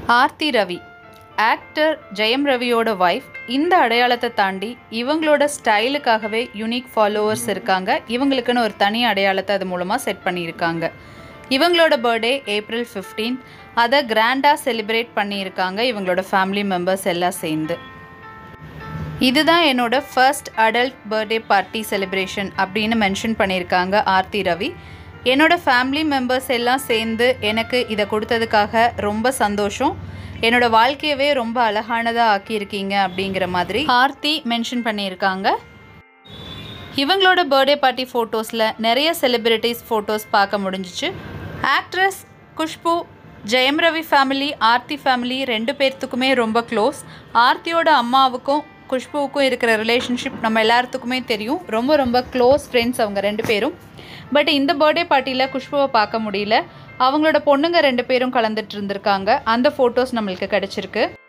Aarthi Ravi actor Jayam ரவியோட wife இந்த அடையாளத்தை தாண்டி இவங்களோட ஸ்டைலுக்காகவே யூனிக் ஃபாலோவர்ஸ் இருக்காங்க இவங்களுக்குன்னு ஒரு தனி அடையாளத்தை அது மூலமாக செட் பண்ணியிருக்காங்க இவங்களோட பர்த்டே ஏப்ரல் 15 அதை கிராண்டாக செலிப்ரேட் பண்ணியிருக்காங்க இவங்களோட ஃபேமிலி மெம்பர்ஸ் எல்லாம் சேர்ந்து இதுதான் என்னோட first adult birthday party celebration அப்படின்னு மென்ஷன் பண்ணியிருக்காங்க ஆர்த்தி ரவி என்னோட ஃபேமிலி மெம்பர்ஸ் எல்லாம் சேர்ந்து எனக்கு இதை கொடுத்ததுக்காக ரொம்ப சந்தோஷம் என்னோட வாழ்க்கையவே ரொம்ப அழகானதாக ஆக்கியிருக்கீங்க அப்படிங்கிற மாதிரி ஆர்த்தி மென்ஷன் பண்ணியிருக்காங்க இவங்களோட பர்த்டே பார்ட்டி ஃபோட்டோஸில் நிறைய செலிப்ரிட்டிஸ் ஃபோட்டோஸ் பார்க்க முடிஞ்சிச்சு actress Khushbu Jayam Ravi family Aarthi family ரெண்டு பேர்த்துக்குமே ரொம்ப க்ளோஸ் ஆர்த்தியோட அம்மாவுக்கும் குஷ்புவுக்கும் இருக்கிற ரிலேஷன்ஷிப் நம்ம எல்லாத்துக்குமே தெரியும் ரொம்ப ரொம்ப க்ளோஸ் ஃப்ரெண்ட்ஸ் அவங்க ரெண்டு பேரும் பட் இந்த பர்த்டே பார்ட்டியில் குஷ்புவை பார்க்க முடியல அவங்களோட பொண்ணுங்க ரெண்டு பேரும் கலந்துட்டு இருந்திருக்காங்க அந்த ஃபோட்டோஸ் நம்மளுக்கு கிடச்சிருக்கு